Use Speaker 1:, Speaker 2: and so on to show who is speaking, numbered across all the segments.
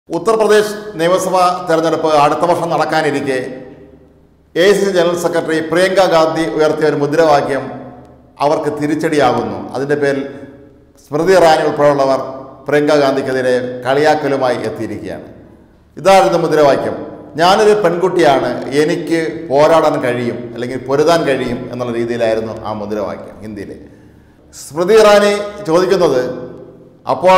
Speaker 1: ഉത്തർപ്രദേശ് നിയമസഭാ തെരഞ്ഞെടുപ്പ് അടുത്ത വർഷം നടക്കാനിരിക്കെ A C C general secretary Priyanka Gandhi ഉയർത്തിയ ഒരു മുദ്രാവാക്യം അവർക്ക് തിരിച്ചടിയാകുന്നു അതിൻ്റെ പേരിൽ സ്മൃതി ഇറാനി ഉൾപ്പെടെയുള്ളവർ പ്രിയങ്ക ഗാന്ധിക്കെതിരെ കളിയാക്കലുമായി എത്തിയിരിക്കുകയാണ് ഇതായിരുന്നു മുദ്രാവാക്യം ഞാനൊരു പെൺകുട്ടിയാണ് എനിക്ക് പോരാടാൻ കഴിയും അല്ലെങ്കിൽ പൊരുതാൻ കഴിയും എന്നുള്ള രീതിയിലായിരുന്നു ആ മുദ്രാവാക്യം ഹിന്ദിയിൽ സ്മൃതി ഇറാനി ചോദിക്കുന്നത് അപ്പോൾ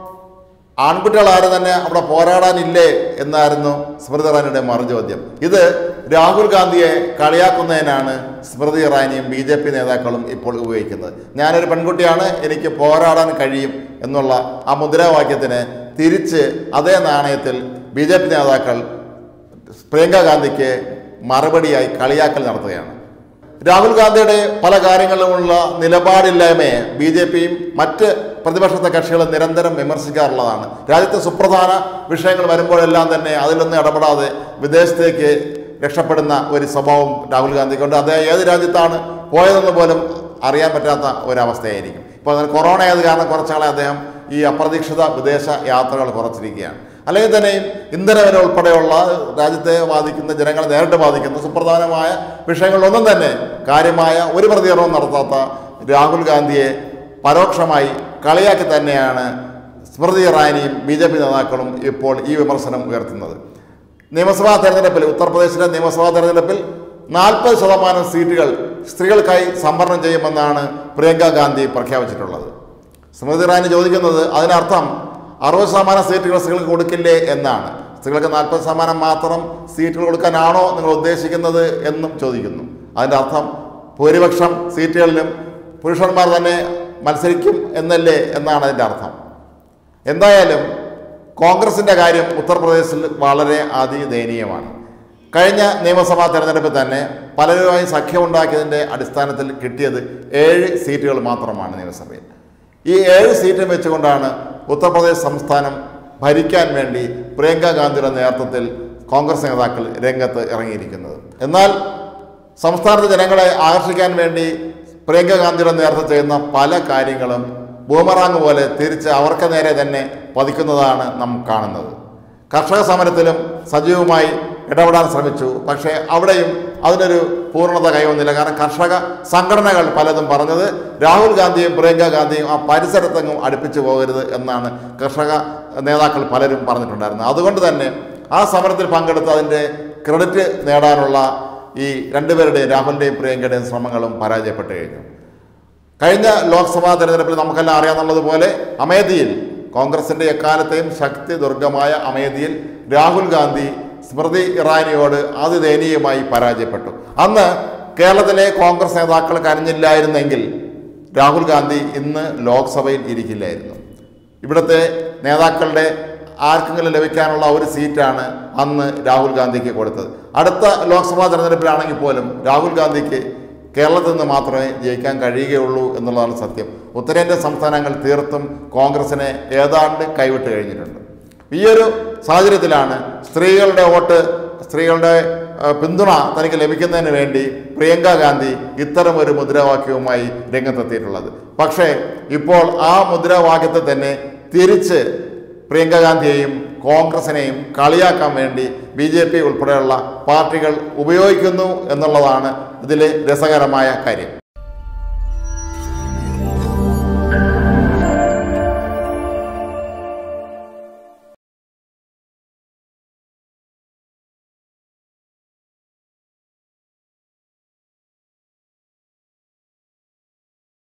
Speaker 1: ആൺകുട്ടികൾ ആരും തന്നെ അവിടെ പോരാടാനില്ലേ എന്നായിരുന്നു സ്മൃതി ഇറാനിയുടെ മറുചോദ്യം ഇത് രാഹുൽ ഗാന്ധിയെ കളിയാക്കുന്നതിനാണ് സ്മൃതി ഇറാനിയും ബി ജെ പി നേതാക്കളും ഇപ്പോൾ ഉപയോഗിക്കുന്നത് ഞാനൊരു പെൺകുട്ടിയാണ് എനിക്ക് പോരാടാൻ കഴിയും എന്നുള്ള ആ മുദ്രാവാക്യത്തിന് തിരിച്ച് അതേ നാണയത്തിൽ ബി ജെ പി നേതാക്കൾ പ്രിയങ്ക ഗാന്ധിക്ക് മറുപടിയായി കളിയാക്കൽ നടത്തുകയാണ് രാഹുൽ ഗാന്ധിയുടെ പല കാര്യങ്ങളിലുമുള്ള നിലപാടില്ലായ്മയെ ബി ജെ പിയും മറ്റ് പ്രതിപക്ഷത്തെ കക്ഷികളും നിരന്തരം വിമർശിക്കാറുള്ളതാണ് രാജ്യത്തെ സുപ്രധാന വിഷയങ്ങൾ വരുമ്പോഴെല്ലാം തന്നെ അതിലൊന്നും ഇടപെടാതെ വിദേശത്തേക്ക് രക്ഷപ്പെടുന്ന ഒരു സ്വഭാവം രാഹുൽ ഗാന്ധിക്കുണ്ട് അദ്ദേഹം ഏത് രാജ്യത്താണ് പോയതെന്ന് പോലും അറിയാൻ പറ്റാത്ത ഒരവസ്ഥയായിരിക്കും ഇപ്പോൾ അതിന് കൊറോണ ആയത് കാരണം കുറച്ചാളെ അദ്ദേഹം ഈ അപ്രതീക്ഷിത വിദേശ യാത്രകൾ കുറച്ചിരിക്കുകയാണ് അല്ലെങ്കിൽ തന്നെയും ഇന്ധനവില ഉൾപ്പെടെയുള്ള രാജ്യത്തെ ബാധിക്കുന്ന ജനങ്ങളെ നേരിട്ട് ബാധിക്കുന്ന സുപ്രധാനമായ വിഷയങ്ങളിലൊന്നും തന്നെ കാര്യമായ ഒരു പ്രതികരണവും നടത്താത്ത രാഹുൽ ഗാന്ധിയെ പരോക്ഷമായി കളിയാക്കി തന്നെയാണ് സ്മൃതി ഇറാനിയും ബി ജെ പി നേതാക്കളും ഇപ്പോൾ ഈ വിമർശനം ഉയർത്തുന്നത് നിയമസഭാ തെരഞ്ഞെടുപ്പിൽ ഉത്തർപ്രദേശിലെ നിയമസഭാ തെരഞ്ഞെടുപ്പിൽ നാൽപ്പത് ശതമാനം സീറ്റുകൾ സ്ത്രീകൾക്കായി സംവരണം ചെയ്യുമെന്നാണ് പ്രിയങ്ക ഗാന്ധി പ്രഖ്യാപിച്ചിട്ടുള്ളത് സ്മൃതി ഇറാനി ചോദിക്കുന്നത് അതിനർത്ഥം അറുപത് ശതമാനം സീറ്റുകൾ സ്ത്രീകൾക്ക് കൊടുക്കില്ലേ എന്നാണ് സ്ത്രീകൾക്ക് നാൽപ്പത് ശതമാനം മാത്രം സീറ്റുകൾ കൊടുക്കാനാണോ നിങ്ങൾ ഉദ്ദേശിക്കുന്നത് എന്നും ചോദിക്കുന്നു അതിൻ്റെ അർത്ഥം ഭൂരിപക്ഷം സീറ്റുകളിലും പുരുഷന്മാർ തന്നെ മത്സരിക്കും എന്നല്ലേ എന്നാണ് അതിൻ്റെ അർത്ഥം എന്തായാലും കോൺഗ്രസിൻ്റെ കാര്യം ഉത്തർപ്രദേശിൽ വളരെ അതിദയനീയമാണ് കഴിഞ്ഞ നിയമസഭാ തെരഞ്ഞെടുപ്പിൽ തന്നെ പലരുമായി സഖ്യമുണ്ടാക്കിയതിൻ്റെ അടിസ്ഥാനത്തിൽ കിട്ടിയത് ഏഴ് സീറ്റുകൾ മാത്രമാണ് നിയമസഭയിൽ ഈ ഏഴ് സീറ്റും വെച്ചുകൊണ്ടാണ് ഉത്തർപ്രദേശ് സംസ്ഥാനം ഭരിക്കാൻ വേണ്ടി പ്രിയങ്ക ഗാന്ധിയുടെ നേതൃത്വത്തിൽ കോൺഗ്രസ് നേതാക്കൾ രംഗത്ത് ഇറങ്ങിയിരിക്കുന്നത് എന്നാൽ സംസ്ഥാനത്തെ ജനങ്ങളെ ആകർഷിക്കാൻ വേണ്ടി പ്രിയങ്ക ഗാന്ധിയുടെ നേതൃത്വം ചെയ്യുന്ന പല കാര്യങ്ങളും ബൂമറാങ് പോലെ തിരിച്ച് അവർക്ക് നേരെ തന്നെ പതിക്കുന്നതാണ് നാം കാണുന്നത് കർഷക സമരത്തിലും സജീവമായി ഇടപെടാൻ ശ്രമിച്ചു പക്ഷേ അവിടെയും അതിനൊരു പൂർണ്ണത കൈവന്നില്ല കാരണം കർഷക സംഘടനകൾ പലതും പറഞ്ഞത് രാഹുൽ ഗാന്ധിയും പ്രിയങ്ക ഗാന്ധിയും ആ പരിസരത്തെങ്ങും അടുപ്പിച്ചു പോകരുത് എന്നാണ് കർഷക നേതാക്കൾ പലരും പറഞ്ഞിട്ടുണ്ടായിരുന്നത് അതുകൊണ്ട് തന്നെ ആ സമരത്തിൽ പങ്കെടുത്ത് അതിൻ്റെ ക്രെഡിറ്റ് നേടാനുള്ള ഈ രണ്ടുപേരുടെയും രാഹുലിൻ്റെയും പ്രിയങ്കയുടെയും ശ്രമങ്ങളും പരാജയപ്പെട്ടു കഴിഞ്ഞു കഴിഞ്ഞ ലോക്സഭാ തെരഞ്ഞെടുപ്പിൽ നമുക്കെല്ലാം അറിയാവുന്നതുപോലെ അമേധിയിൽ കോൺഗ്രസിന്റെ എക്കാലത്തെയും ശക്തി ദുർഗമായ അമേധിയിൽ രാഹുൽ ഗാന്ധി സ്മൃതി ഇറാനിയോട് അതിദയനീയമായി പരാജയപ്പെട്ടു അന്ന് കേരളത്തിലെ കോൺഗ്രസ് നേതാക്കൾ കരഞ്ഞില്ലായിരുന്നെങ്കിൽ രാഹുൽ ഗാന്ധി ഇന്ന് ലോക്സഭയിൽ ഇരിക്കില്ലായിരുന്നു ഇവിടുത്തെ നേതാക്കളുടെ ആർക്കെങ്കിലും ലഭിക്കാനുള്ള ഒരു സീറ്റാണ് അന്ന് രാഹുൽ ഗാന്ധിക്ക് കൊടുത്തത് അടുത്ത ലോക്സഭാ തെരഞ്ഞെടുപ്പിലാണെങ്കിൽ പോലും രാഹുൽ ഗാന്ധിക്ക് കേരളത്തിൽ നിന്ന് മാത്രമേ ജയിക്കാൻ കഴിയുകയുള്ളൂ എന്നുള്ളതാണ് സത്യം ഉത്തരേന്ത്യൻ സംസ്ഥാനങ്ങൾ തീർത്തും കോൺഗ്രസിനെ ഏതാണ്ട് കൈവിട്ട് കഴിഞ്ഞിട്ടുണ്ട് ഈ ഒരു സാഹചര്യത്തിലാണ് സ്ത്രീകളുടെ വോട്ട് സ്ത്രീകളുടെ ആ, പിന്തുണ തനിക്ക് ലഭിക്കുന്നതിന് വേണ്ടി പ്രിയങ്ക ഗാന്ധി ഇത്തരം ഒരു മുദ്രാവാക്യവുമായി രംഗത്തെത്തിയിട്ടുള്ളത് പക്ഷേ ഇപ്പോൾ ആ മുദ്രാവാക്യത്തെ തന്നെ തിരിച്ച് പ്രിയങ്ക ഗാന്ധിയെയും കോൺഗ്രസിനെയും കളിയാക്കാൻ വേണ്ടി ബി ജെ പി ഉൾപ്പെടെയുള്ള പാർട്ടികൾ ഉപയോഗിക്കുന്നു എന്നുള്ളതാണ് ഇതിലെ രസകരമായ കാര്യം